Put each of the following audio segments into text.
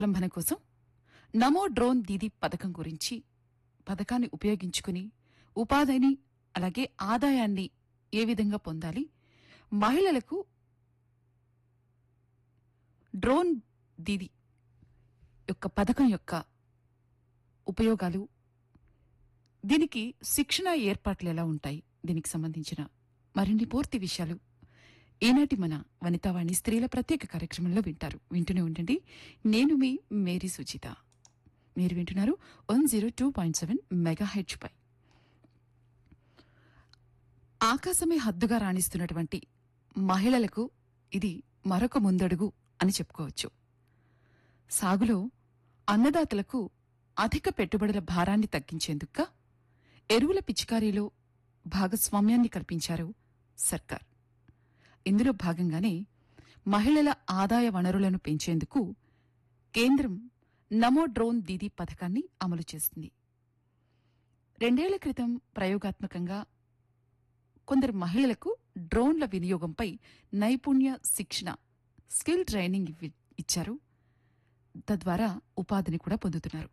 అవలంబన కోసం నమో డ్రోన్ దీదీ పథకం గురించి పథకాన్ని ఉపయోగించుకుని ఉపాధిని అలాగే ఆదాయాన్ని ఏ విధంగా పొందాలి మహిళలకు డ్రోన్ దీది యొక్క పథకం యొక్క ఉపయోగాలు దీనికి శిక్షణ ఏర్పాట్లు ఎలా ఉంటాయి దీనికి సంబంధించిన మరిన్ని పూర్తి విషయాలు ఈనాటి మన వనితావాణి స్త్రీల ప్రత్యేక కార్యక్రమంలో వింటారు వింటూనే ఉండండి నేను మీ మేరీ సుచిత మీరు వింటున్నారు one zero two point seven mega హెచ్ పై ఆకాశమే హద్దుగా రాణిస్తున్నటువంటి మహిళలకు ఇది మరొక ముందడుగు అని చెప్పుకోవచ్చు సాగులో అన్నదాతలకు అధిక పెట్టుబడుల భారాన్ని తగ్గించేందుకు ఎరువుల పిచికారీలో భాగస్వామ్యాన్ని కల్పించారు సర్కార్ ఇందులో భాగంగానే మహిళల ఆదాయ వనరులను పెంచేందుకు కేంద్రం నమో డ్రోన్ దీదీ పథకాన్ని అమలు చేస్తుంది రెండేళ్ల క్రితం ప్రయోగాత్మకంగా కొందరు మహిళలకు డ్రోన్ల వినియోగంపై నైపుణ్య శిక్షణ స్కిల్ ట్రైనింగ్ ఇవ్వి- ఇచ్చారు తద్వారా ఉపాధిని కూడా పొందుతున్నారు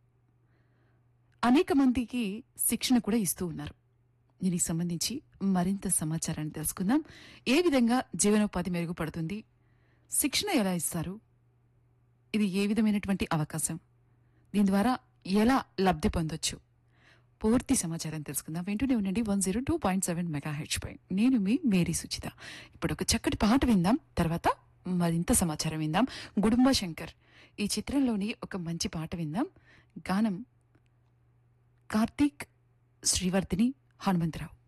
అనేక మందికి శిక్షణ కూడా ఇస్తూ ఉన్నారు దీనికి సంబంధించి మరింత సమాచారాన్ని తెలుసుకుందాం ఏ విధంగా జీవనోపాధి మెరుగుపడుతుంది శిక్షణ ఎలా ఇస్తారు ఇది ఏ విధమైనటువంటి అవకాశం దీని ద్వారా ఎలా లబ్ధి పొందొచ్చు పూర్తి సమాచారం తెలుసుకుందాం వెంటనే ఉండండి one zero two point seven mega హెచ్ పై నేను మీ మేరీ సుచిత ఇప్పుడు ఒక చక్కటి పాట విందాం తర్వాత మరింత సమాచారం విందాం గుడుంబ శంకర్ ఈ చిత్రంలోని ఒక మంచి పాట విందాం గానం కార్తీక్ శ్రీవర్ధిని హనుమంతరావు